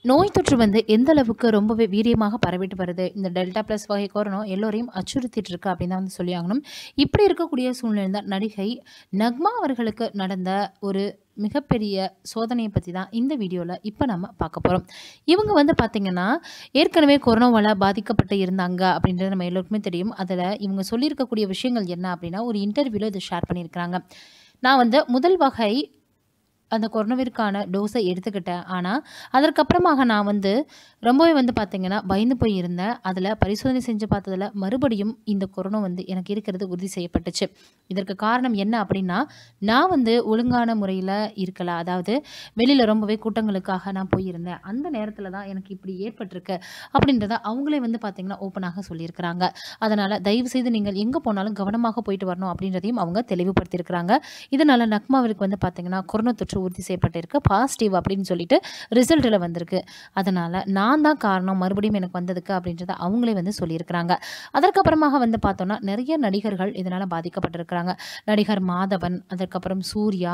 நோய் தொற்று வந்து எந்த அளவுக்கு ரொம்பவே வீரியமாக பரவிட்டு வருது இந்த டெல்டா ப்ளஸ் வகை கொரோனா எல்லோரையும் அச்சுறுத்திட்டு இருக்கு அப்படின்னு தான் வந்து சொல்லி ஆகணும் இப்படி இருக்கக்கூடிய சூழ்நிலை தான் நடிகை நக்மா அவர்களுக்கு நடந்த ஒரு மிகப்பெரிய சோதனையை பற்றி தான் இந்த வீடியோவில் இப்போ நம்ம பார்க்க போகிறோம் இவங்க வந்து பார்த்திங்கன்னா ஏற்கனவே கொரோனாவால் பாதிக்கப்பட்டு இருந்தாங்க அப்படின்றது நம்ம எல்லோருக்குமே தெரியும் அதில் இவங்க சொல்லியிருக்கக்கூடிய விஷயங்கள் என்ன அப்படின்னா ஒரு இன்டர்வியூவில் இதை ஷேர் பண்ணியிருக்கிறாங்க நான் வந்து முதல் வகை அந்த கொரோனாவிற்கான டோஸை எடுத்துக்கிட்டேன் ஆனால் அதற்கப்புறமாக நான் வந்து ரொம்பவே வந்து பார்த்திங்கன்னா பயந்து போய் இருந்தேன் அதில் பரிசோதனை செஞ்சு பார்த்ததில் மறுபடியும் இந்த கொரோனா வந்து எனக்கு இருக்கிறது உறுதி செய்யப்பட்டுச்சு இதற்கு காரணம் என்ன அப்படின்னா நான் வந்து ஒழுங்கான முறையில் இருக்கல அதாவது வெளியில் ரொம்பவே கூட்டங்களுக்காக நான் போயிருந்தேன் அந்த நேரத்தில் தான் எனக்கு இப்படி ஏற்பட்டிருக்கு அப்படின்றத அவங்களே வந்து பார்த்திங்கன்னா ஓப்பனாக சொல்லியிருக்கிறாங்க அதனால் தயவு செய்து நீங்கள் எங்கே போனாலும் கவனமாக போயிட்டு வரணும் அப்படின்றதையும் அவங்க தெளிவுபடுத்தியிருக்கிறாங்க இதனால் நக்மாவிற்கு வந்து பார்த்திங்கன்னா கொரோனா தொற்று உறுதி செய்யப்பட்டிருக்கு பாசிட்டிவ் அப்படின்னு சொல்லிட்டு ரிசல்ட்டில் வந்திருக்கு அதனால் நான் தான் காரணம் மறுபடியும் எனக்கு வந்ததுக்கு அப்படின்றத அவங்களே வந்து சொல்லியிருக்கிறாங்க அதற்கப்புறமாக வந்து பார்த்தோன்னா நிறைய நடிகர்கள் இதனால் பாதிக்கப்பட்டிருக்கிறாங்க நடிகர் மாதவன் அதற்கப்புறம் சூர்யா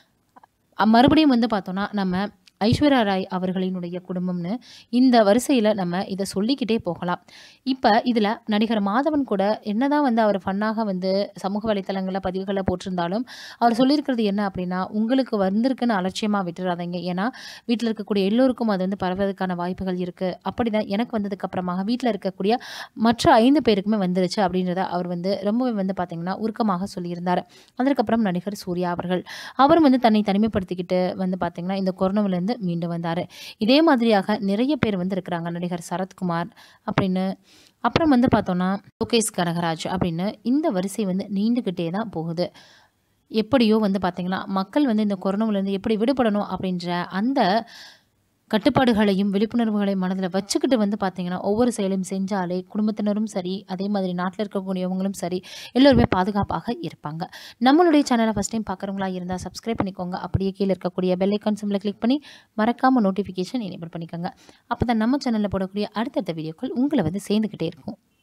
அ- மறுபடியும் வந்து பார்த்தோன்னா நம்ம ஐஸ்வர்யா ராய் அவர்களினுடைய குடும்பம்னு இந்த வரிசையில் நம்ம இதை சொல்லிக்கிட்டே போகலாம் இப்போ இதில் நடிகர் மாதவன் கூட என்னதான் வந்து அவர் ஃபன்னாக வந்து சமூக வலைத்தளங்களில் பதிவுகளை போட்டிருந்தாலும் அவர் சொல்லியிருக்கிறது என்ன அப்படின்னா உங்களுக்கு வந்திருக்குன்னு அலட்சியமாக விட்டுறாதீங்க ஏன்னா வீட்டில் இருக்கக்கூடிய எல்லோருக்கும் அது வந்து பரவதுக்கான வாய்ப்புகள் இருக்குது அப்படி தான் எனக்கு வந்ததுக்கு அப்புறமாக வீட்டில் இருக்கக்கூடிய மற்ற ஐந்து பேருக்குமே வந்துருச்சு அப்படின்றத அவர் வந்து ரொம்பவே வந்து பார்த்திங்கன்னா உருக்கமாக சொல்லியிருந்தார் அதற்கப்புறம் நடிகர் சூர்யா அவர்கள் அவரும் வந்து தன்னை தனிமைப்படுத்திக்கிட்டு வந்து பார்த்திங்கன்னா இந்த கொரோனாவிலேருந்து மீண்டு வந்தார் இதே மாதிரியாக நிறைய பேர் வந்து இருக்கிறாங்க நடிகர் சரத்குமார் அப்படின்னு அப்புறம் வந்து பார்த்தோன்னா லோகேஷ் கனகராஜ் அப்படின்னு இந்த வரிசை வந்து நீண்டுக்கிட்டே தான் போகுது எப்படியோ வந்து பார்த்திங்கன்னா மக்கள் வந்து இந்த கொரோனாவிலேருந்து எப்படி விடுபடணும் அப்படின்ற அந்த கட்டுப்பாடுகளையும் விழிப்புணர்வுகளையும் மனதில் வச்சுக்கிட்டு வந்து பார்த்திங்கன்னா ஒவ்வொரு செயலையும் செஞ்சாலே குடும்பத்தினரும் சரி அதே மாதிரி நாட்டில் இருக்கக்கூடியவங்களும் சரி எல்லோருமே பாதுகாப்பாக இருப்பாங்க நம்மளுடைய சேனலை ஃபஸ்ட் டைம் பார்க்குறவங்களா இருந்தால் சப்ஸ்கிரைப் பண்ணிக்கோங்க அப்படியே கீழே இருக்கக்கூடிய பெல் ஐக்கான் சிம்மில் கிளிக் பண்ணி மறக்காமல் நோட்டிஃபிகேஷன் எனேபிள் பண்ணிக்கோங்க அப்போ தான் நம்ம சேனலில் போடக்கூடிய அடுத்தடுத்த வீடியோக்கள் உங்களை வந்து சேர்ந்துக்கிட்டே இருக்கும்